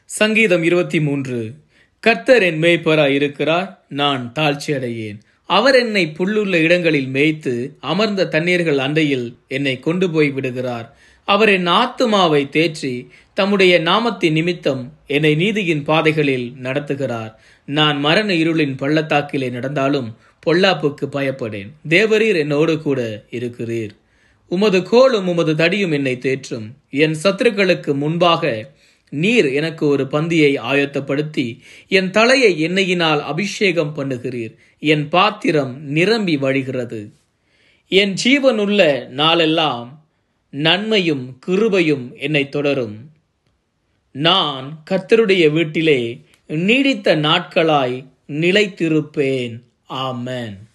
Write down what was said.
சங்கீதம் இருபத்தி மூன்று கர்த்தர் என் மேய்ப்பராய் இருக்கிறார் நான் தாழ்ச்சி அடையேன் அவர் என்னை புல்லுள்ள இடங்களில் மேய்த்து அமர்ந்த தண்ணீர்கள் அண்டையில் என்னை கொண்டு போய் விடுகிறார் அவர் என் ஆத்துமாவை தேற்றி தம்முடைய நாமத்தின் நிமித்தம் என்னை நீதியின் பாதைகளில் நடத்துகிறார் நான் மரண இருளின் பள்ளத்தாக்கிலே நடந்தாலும் பொல்லாப்புக்கு பயப்படேன் தேவரீர் என்னோடு கூட இருக்கிறீர் உமது கோலும் உமது தடியும் என்னை தேற்றும் என் சத்துருக்களுக்கு முன்பாக நீர் எனக்கு ஒரு பந்தியை ஆயத்தப்படுத்தி என் தலையை எண்ணெயினால் அபிஷேகம் பண்ணுகிறீர் என் பாத்திரம் நிரம்பி வழிகிறது என் ஜீவனுள்ள நாளெல்லாம் நன்மையும் கிருபையும் என்னை தொடரும் நான் கர்த்தருடைய வீட்டிலே நீடித்த நாட்களாய் நிலைத்திருப்பேன் ஆமென்